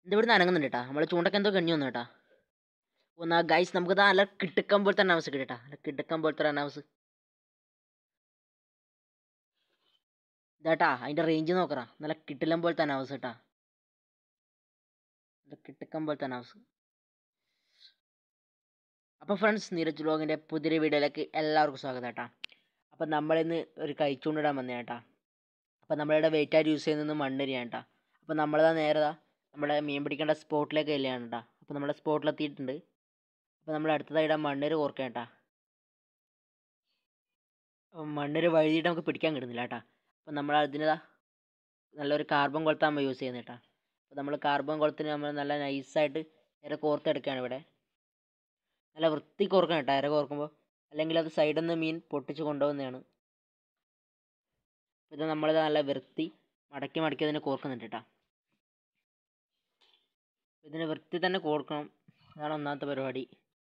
ഇത് ഇവിടുന്ന് അനങ്ങുന്നുണ്ട് കേട്ടാ നമ്മൾ ചൂണ്ടൊക്കെ എന്തോ കഴിഞ്ഞു വന്നു കേട്ടാ ഒന്ന് ഗൈസ് നമുക്ക് നല്ല കിട്ടുക്കം പോലത്തെ അനാവസ് കിട്ടാ നല്ല കിട്ടുക്കം പോലത്തെ അനാവസ് ഇതാട്ടാ അതിൻ്റെ റേഞ്ച് നോക്കറാ നല്ല കിട്ടിലം പോലത്തെ അനാവസ് കേട്ടാ നല്ല കിട്ടുക്കം പോലത്തെ അനാവസ് അപ്പോൾ ഫ്രണ്ട്സ് നീരജ് വ്ലോഗിൻ്റെ പുതിയൊരു വീഡിയോയിലേക്ക് എല്ലാവർക്കും സ്വാഗതം കേട്ടാ അപ്പം നമ്മളിന്ന് ഒരു കൈച്ചൂണ്ടിടാൻ വന്നേ കേട്ടാ അപ്പം നമ്മളിവിടെ വെയിറ്റ് ആയിട്ട് യൂസ് ചെയ്യുന്നത് മണ്ണരിയാണ് കേട്ടാ അപ്പം നമ്മളിതാ നേരതാ നമ്മുടെ മീൻ പിടിക്കേണ്ട സ്പോട്ടിലേക്ക് ചെല്ലുകയാണ് കേട്ടാ അപ്പം നമ്മുടെ സ്പോട്ടിലെത്തിയിട്ടുണ്ട് അപ്പോൾ നമ്മൾ അടുത്തതായിട്ട് മണ്ണര് കോർക്കാം കേട്ടാ അപ്പം മണ്ണര് വഴുതിയിട്ട് നമുക്ക് പിടിക്കാൻ കിട്ടുന്നില്ല കേട്ടാ അപ്പം നമ്മൾ അതിനിതാ നല്ലൊരു കാർബൺ കൊളുത്താകുമ്പോൾ യൂസ് ചെയ്യുന്നത് കേട്ടാ അപ്പോൾ നമ്മൾ കാർബൺ കൊളുത്തിന് നമ്മൾ നല്ല നൈസായിട്ട് ഇര കോർത്തെടുക്കുകയാണ് ഇവിടെ നല്ല വൃത്തി കോർക്കണം കേട്ടോ ഇര കോർക്കുമ്പോൾ അല്ലെങ്കിൽ അത് സൈഡിൽ നിന്ന് മീൻ പൊട്ടിച്ച് കൊണ്ടുപോകുന്നതാണ് ഇത് നമ്മളിത് നല്ല വൃത്തി മടക്കി മടക്കി അതിനെ കോർക്കുന്നുണ്ട് കേട്ടോ ഇതിന് വൃത്തി തന്നെ കോർക്കണം അതാണ് ഒന്നാമത്തെ പരിപാടി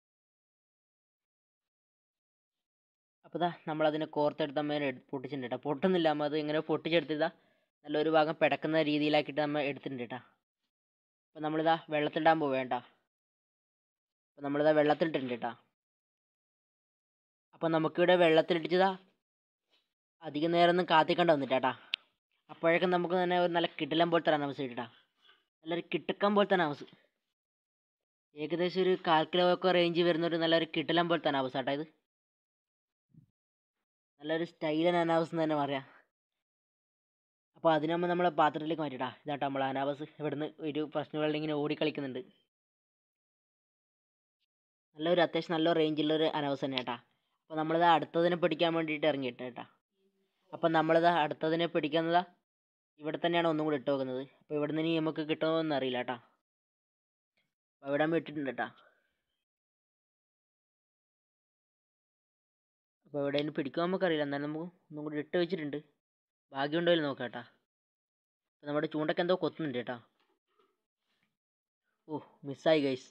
അപ്പോൾ ഇതാ നമ്മളതിനെ കോർത്തെടുത്ത് അമ്മ പൊട്ടിച്ചിട്ടുണ്ട് കേട്ടോ പൊട്ടുന്നില്ല അമ്മ അത് ഇങ്ങനെ പൊട്ടിച്ചെടുത്തിതാ നല്ലൊരു ഭാഗം പിടക്കുന്ന രീതിയിലാക്കിയിട്ട് നമ്മൾ എടുത്തിട്ടുണ്ട് കേട്ടോ അപ്പോൾ നമ്മളിതാ വെള്ളത്തിലിടാൻ പോവേണ്ട അപ്പോൾ നമ്മളിതാ വെള്ളത്തിലിട്ടിട്ടുണ്ട് കേട്ടോ അപ്പോൾ നമുക്കിവിടെ വെള്ളത്തിലിട്ടിച്ചതാ അധികം നേരം ഒന്നും കാത്തിക്കണ്ട വന്നിട്ട് കേട്ടാ അപ്പോഴേക്കും നമുക്ക് തന്നെ ഒരു നല്ല കിടിലം പോലത്തെ അനാവസ് കിട്ടാ നല്ലൊരു കിട്ടുക്കം പോലത്തെ അനാവസ് ഏകദേശം ഒരു കാൽ കിലോ ഒക്കെ റേഞ്ച് വരുന്ന ഒരു നല്ലൊരു കിടിലം പോലത്തെ അനാവസ് കേട്ടോ ഇത് നല്ലൊരു സ്റ്റൈലൻ അനാവസ് എന്ന് തന്നെ പറയാം അപ്പോൾ അതിനാകുമ്പോൾ നമ്മൾ പാത്രത്തിലേക്ക് മാറ്റിട്ടാ ഇതാട്ടോ നമ്മൾ അനാവസ് ഇവിടുന്ന് ഒരു പ്രശ്നങ്ങളുടെ ഇങ്ങനെ ഓടിക്കളിക്കുന്നുണ്ട് നല്ലൊരു അത്യാവശ്യം നല്ല റേഞ്ചുള്ളൊരു അനാവസ് തന്നെ കേട്ടാ അപ്പോൾ നമ്മളിത് അടുത്തതിനെ പിടിക്കാൻ വേണ്ടിയിട്ട് ഇറങ്ങിയിട്ട് കേട്ടാ അപ്പം നമ്മളിത് അടുത്തതിനെ പിടിക്കുന്നതാ ഇവിടെ തന്നെയാണ് ഒന്നും കൂടി ഇട്ട് വെക്കുന്നത് അപ്പോൾ ഇവിടെ നിന്ന് ഇനി നമുക്ക് കിട്ടുമോയെന്ന് അറിയില്ല കേട്ടാ അപ്പോൾ ഇവിടെ ഇട്ടിട്ടുണ്ട് കേട്ടാ അപ്പോൾ ഇവിടെ ഇനി പിടിക്കുമോ നമുക്കറിയില്ല എന്നാലും നമുക്ക് ഒന്നും കൂടി ഇട്ട് വെച്ചിട്ടുണ്ട് ഭാഗ്യമുണ്ടോ ഇല്ല നോക്കാം കേട്ടാ അപ്പോൾ നമ്മുടെ ചൂണ്ടൊക്കെ എന്തോ കൊത്തുന്നുണ്ട് കേട്ടാ ഓ മിസ്സായി ഗൈസ്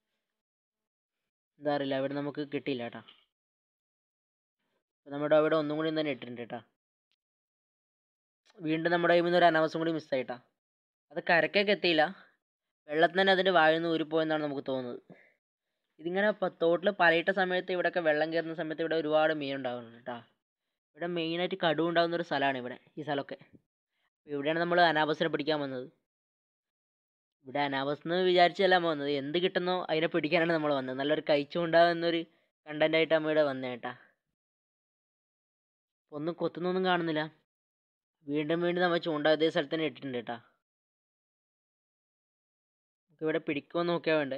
എന്താ അറിയില്ല ഇവിടെ നമുക്ക് കിട്ടിയില്ല കേട്ടാ അപ്പോൾ നമ്മുടെ അവിടെ ഒന്നും കൂടി തന്നെ ഇട്ടിട്ടുണ്ട് കേട്ടാ വീണ്ടും നമ്മുടെ കയ്യിൽ നിന്ന് ഒരു അനാവസം കൂടി മിസ്സായിട്ടാ അത് കരക്കേക്ക് എത്തിയില്ല വെള്ളത്തിൽ തന്നെ അതിൻ്റെ വായിൽ നിന്ന് ഊരിപ്പോയെന്നാണ് നമുക്ക് തോന്നുന്നത് ഇതിങ്ങനെ തോട്ടിൽ പലയിട്ട സമയത്ത് ഇവിടെയൊക്കെ വെള്ളം കയറുന്ന സമയത്ത് ഇവിടെ ഒരുപാട് മീൻ ഉണ്ടാകുന്നുണ്ട് കേട്ടോ ഇവിടെ മെയിനായിട്ട് കടുവ ഉണ്ടാകുന്ന ഒരു സ്ഥലമാണ് ഇവിടെ ഈ സ്ഥലമൊക്കെ ഇവിടെയാണ് നമ്മൾ അനാബസിനെ പിടിക്കാൻ വന്നത് ഇവിടെ അനാബസ് എന്ന് വിചാരിച്ചല്ല വന്നത് എന്ത് കിട്ടുന്നോ അതിനെ പിടിക്കാനാണ് നമ്മൾ വന്നത് നല്ലൊരു കഴിച്ചുകൊണ്ടാകുന്നൊരു കണ്ടൻ്റായിട്ട് നമ്മൾ ഇവിടെ വന്നേ കേട്ടാ ഒന്നും കൊത്തുന്നൊന്നും കാണുന്നില്ല വീണ്ടും വീണ്ടും നമ്മൾ ചൂണ്ട അതേ സ്ഥലത്ത് തന്നെ ഇട്ടിട്ടുണ്ട് കേട്ടാ ഇവിടെ പിടിക്കുമോ നോക്കിയാൽ വേണ്ടേ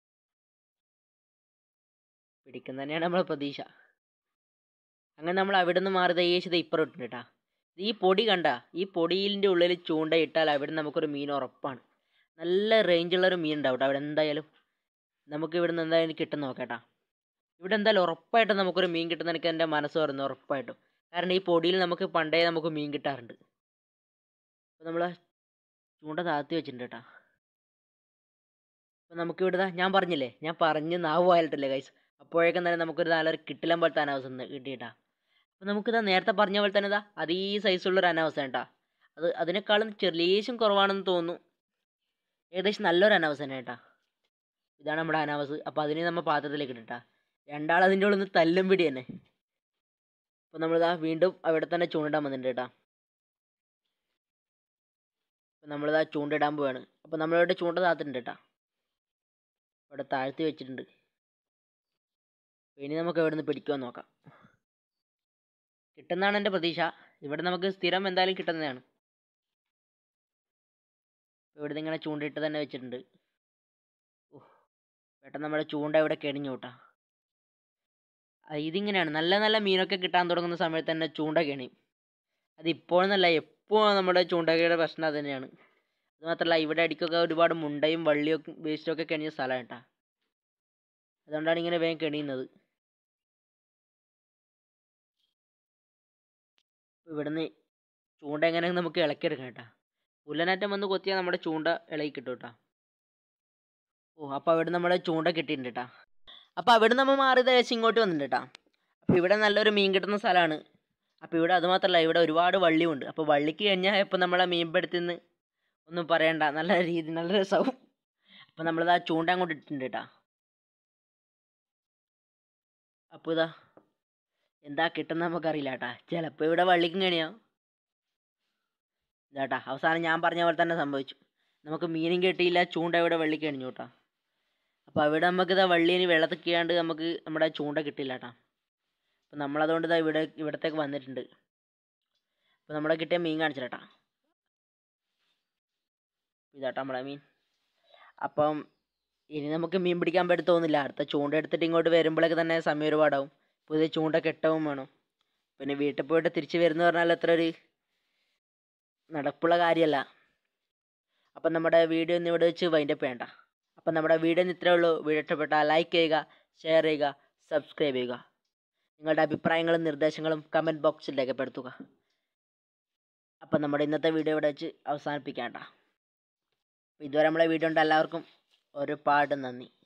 പിടിക്കുന്ന തന്നെയാണ് നമ്മളെ പ്രതീക്ഷ അങ്ങനെ നമ്മൾ അവിടെ നിന്ന് മാറി തയ്യേച്ചത് ഇപ്പുറം ഇട്ടുണ്ട് കേട്ടാ ഈ പൊടി കണ്ട ഈ പൊടിയിലിൻ്റെ ഉള്ളിൽ ചൂണ്ട ഇട്ടാൽ അവിടെ നമുക്കൊരു മീൻ ഉറപ്പാണ് നല്ല റേഞ്ചുള്ളൊരു മീൻ ഉണ്ടാവും കേട്ടോ അവിടെ എന്തായാലും നമുക്ക് ഇവിടെ നിന്ന് എന്തായാലും കിട്ടും നോക്കേട്ടാ ഇവിടെ എന്തായാലും ഉറപ്പായിട്ടും നമുക്കൊരു മീൻ കിട്ടുന്ന എനിക്ക് എൻ്റെ മനസ്സ് പറയുന്നു ഉറപ്പായിട്ടും കാരണം ഈ പൊടിയിൽ നമുക്ക് പണ്ടേ നമുക്ക് മീൻ കിട്ടാറുണ്ട് അപ്പോൾ നമ്മൾ ചൂണ്ട താത്തി വെച്ചിട്ടുണ്ട് കേട്ടോ അപ്പോൾ നമുക്ക് ഇവിടെ ഞാൻ പറഞ്ഞില്ലേ ഞാൻ പറഞ്ഞ് നാവ് പോയാലിട്ടല്ലേ ഗൈസ് അപ്പോഴേക്കും തന്നെ നമുക്കൊരു നല്ലൊരു കിട്ടിലം പോലത്തെ അനാവസം കിട്ടിയിട്ടാ അപ്പോൾ നമുക്കിതാ നേരത്തെ പറഞ്ഞ പോലെ തന്നെ ഇതാ അതേ സൈസുള്ളൊരു അനാവസം കേട്ടാ അത് അതിനേക്കാളും ചെറിയേശം കുറവാണെന്ന് തോന്നുന്നു ഏകദേശം നല്ലൊരു അനാവസം തന്നെ കേട്ടാ ഇതാണ് നമ്മുടെ അനാവസ് അപ്പോൾ അതിനെ നമ്മൾ പാത്രത്തിലേക്ക് ഇട്ടിട്ടാ രണ്ടാൾ അതിൻ്റെ ഉള്ളിൽ നിന്ന് തല്ലും പിടി തന്നെ അപ്പോൾ നമ്മളിതാ വീണ്ടും അവിടെ തന്നെ ചൂണ്ടിടാൻ വന്നിട്ടുണ്ട് കേട്ടാ അപ്പോൾ നമ്മളിതാ ചൂണ്ടിടാൻ പോവാണ് അപ്പോൾ നമ്മളിവിടെ ചൂണ്ട താത്തിട്ടുണ്ട് കേട്ടാ ഇവിടെ താഴ്ത്തി വെച്ചിട്ടുണ്ട് ഇനി നമുക്ക് എവിടെ നിന്ന് പിടിക്കുമെന്ന് നോക്കാം കിട്ടുന്നതാണ് എൻ്റെ പ്രതീക്ഷ ഇവിടെ നമുക്ക് സ്ഥിരം എന്തായാലും കിട്ടുന്നതാണ് ഇവിടെ ഇങ്ങനെ ചൂണ്ടിട്ട് തന്നെ വെച്ചിട്ടുണ്ട് പെട്ടെന്ന് നമ്മുടെ ചൂണ്ട ഇവിടെ കെണിഞ്ഞു കേട്ടാ ഇതിങ്ങനെയാണ് നല്ല നല്ല മീനൊക്കെ കിട്ടാൻ തുടങ്ങുന്ന സമയത്ത് തന്നെ ചൂണ്ട കെണിയും അത് ഇപ്പോഴെന്നല്ല എപ്പോൾ നമ്മുടെ ചൂണ്ടകയുടെ പ്രശ്നം അത് തന്നെയാണ് അത് മാത്രമല്ല ഇവിടെ അടിക്കൊക്കെ ഒരുപാട് മുണ്ടയും വള്ളിയൊക്കെ വേസ്റ്റൊക്കെ കെണിയ സ്ഥലമാണ് കേട്ടാ അതുകൊണ്ടാണ് ഇങ്ങനെ വേഗം കെണിയുന്നത് ഇവിടുന്ന് ചൂണ്ട എങ്ങനെ നമുക്ക് ഇളക്കിയെടുക്കാം കേട്ടാ പുല്ലനാറ്റം വന്ന് കൊത്തിയാൽ നമ്മുടെ ചൂണ്ട ഇളകി കിട്ടും കേട്ടാ ഓ അപ്പോൾ അവിടെ നമ്മുടെ ചൂണ്ട കിട്ടിയിട്ടുണ്ട് കേട്ടാ അപ്പോൾ അവിടെ നമ്മൾ മാറിയത് ഏകദേശം ഇങ്ങോട്ട് വന്നിട്ടുണ്ട് കേട്ടാ അപ്പോൾ ഇവിടെ നല്ലൊരു മീൻ കിട്ടുന്ന സ്ഥലമാണ് അപ്പോൾ ഇവിടെ അത് മാത്രമല്ല ഇവിടെ ഒരുപാട് വള്ളിയുണ്ട് അപ്പോൾ വള്ളിക്ക് കഴിഞ്ഞാൽ ഇപ്പം നമ്മളെ മീൻപിടുത്തിൽ നിന്ന് ഒന്നും പറയണ്ട നല്ല രീതി നല്ല രസവും അപ്പം നമ്മളിതാ ചൂണ്ട അങ്ങോട്ട് ഇട്ടിട്ടുണ്ട് കേട്ടാ അപ്പോൾ ഇതാ എന്താ കിട്ടുന്ന നമുക്കറിയില്ല കേട്ടാ ചിലപ്പോൾ ഇവിടെ വള്ളിക്കും കണിയാവും ഇതാട്ടാ അവസാനം ഞാൻ പറഞ്ഞ പോലെ തന്നെ സംഭവിച്ചു നമുക്ക് മീനും കിട്ടിയില്ല ചൂണ്ട ഇവിടെ വള്ളിക്ക് അണിഞ്ഞു കേട്ടാ അപ്പോൾ അവിടെ നമുക്ക് ഇതാ വള്ളിന് വെള്ളത്തിൽ കീഴാണ്ട് നമുക്ക് നമ്മുടെ ചൂണ്ട കിട്ടില്ല കേട്ടാ അപ്പം നമ്മളതുകൊണ്ട് ഇതാ ഇവിടെ ഇവിടത്തേക്ക് വന്നിട്ടുണ്ട് അപ്പോൾ നമ്മുടെ കിട്ടിയ മീൻ കാണിച്ചിട്ടാ ഇതാട്ടാ നമ്മളെ മീൻ അപ്പം ഇനി നമുക്ക് മീൻ പിടിക്കാൻ പറ്റി തോന്നില്ല അടുത്ത ചൂണ്ട എടുത്തിട്ട് ഇങ്ങോട്ട് വരുമ്പോഴേക്ക് തന്നെ സമയം ഒരുപാടാവും പുതിയ ചൂണ്ട കെട്ടവും വേണം പിന്നെ വീട്ടിൽ പോയിട്ട് തിരിച്ച് വരുന്ന പറഞ്ഞാൽ അത്ര ഒരു നടപ്പുള്ള കാര്യമല്ല അപ്പം നമ്മുടെ വീഡിയോ ഇന്ന് ഇവിടെ വെച്ച് വൈൻഡപ്പ് ചെയ്യണ്ട അപ്പം നമ്മുടെ വീഡിയോ ഇന്ന് ഇത്രയേ ഉള്ളൂ വീഡിയോ ഇഷ്ടപ്പെട്ടാൽ ലൈക്ക് ചെയ്യുക ഷെയർ ചെയ്യുക സബ്സ്ക്രൈബ് ചെയ്യുക നിങ്ങളുടെ അഭിപ്രായങ്ങളും നിർദ്ദേശങ്ങളും കമൻറ്റ് ബോക്സിൽ രേഖപ്പെടുത്തുക അപ്പം നമ്മുടെ ഇന്നത്തെ വീഡിയോ ഇവിടെ വെച്ച് അവസാനിപ്പിക്കേണ്ട ഇതുവരെ നമ്മളെ വീഡിയോ ഉണ്ട് എല്ലാവർക്കും ഒരുപാട് നന്ദി